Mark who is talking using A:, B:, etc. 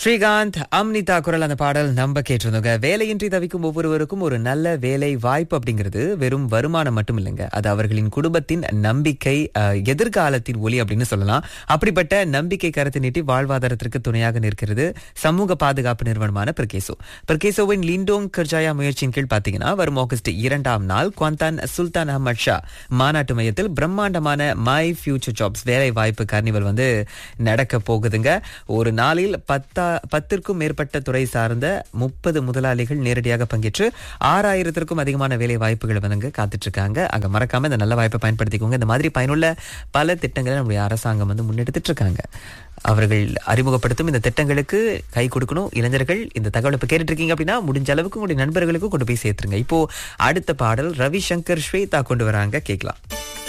A: ஸ்ரீகாந்த் அம்னிதா குரல் அந்த பாடல் நம்ப கேட்டிருந்தோங்க வேலையின்றி தவிக்கும் ஒவ்வொருவருக்கும் ஒரு நல்ல வேலை வாய்ப்பு அப்படிங்கிறது வெறும் வருமானம் மட்டும் இல்லைங்க அது அவர்களின் குடும்பத்தின் நம்பிக்கை அஹ், எதிர்காலத்தின் ஒளி அப்படின்னு சொல்லலாம் அப்படிப்பட்ட நம்பிக்கை கருத்து நீட்டி வாழ்வாதாரத்திற்கு துணையாக நிற்கிறது சமூக பாதுகாப்பு நிறுவனமான பிரகேசோ பிரகேசோவின் லிண்டோங் கர்ஜாயா முயற்சியின் கீழ் பார்த்தீங்கன்னா வரும் ஆகஸ்ட் இரண்டாம் நாள் குவாந்தான் சுல்தான் அஹமத் ஷா மாநாட்டு மையத்தில் பிரம்மாண்டமான மை ஃபியூச்சர் ஜாப்ஸ் வேலை வாய்ப்பு கார்னிவல் வந்து நடக்க போகுதுங்க ஒரு நாளில் பத்தா பத்திற்கும் மேற்பட்ட துறை சார்ந்த முப்பது முதலாளிகள் நேரடியாக பங்கேற்று ஆறாயிரத்திற்கும் அதிகமான வேலை வாய்ப்புகள் வந்து காத்துட்டு இருக்காங்க அங்க மறக்காம இந்த நல்ல வாய்ப்பை பயன்படுத்திக்கோங்க இந்த மாதிரி பயனுள்ள பல திட்டங்களை நம்முடைய அரசாங்கம் வந்து முன்னெடுத்துட்டு இருக்காங்க அவர்கள் அறிமுகப்படுத்தும் இந்த திட்டங்களுக்கு கை கொடுக்கணும் இளைஞர்கள் இந்த தகவலை இப்ப கேட்டுட்டு இருக்கீங்க அப்படின்னா முடிஞ்ச அளவுக்கு உங்களுடைய நண்பர்களுக்கும் கொண்டு போய் சேர்த்துருங்க இப்போ அடுத்த பாடல் ரவிசங்கர் ஸ்வேதா கொண்டு வராங்க கேட்கலாம்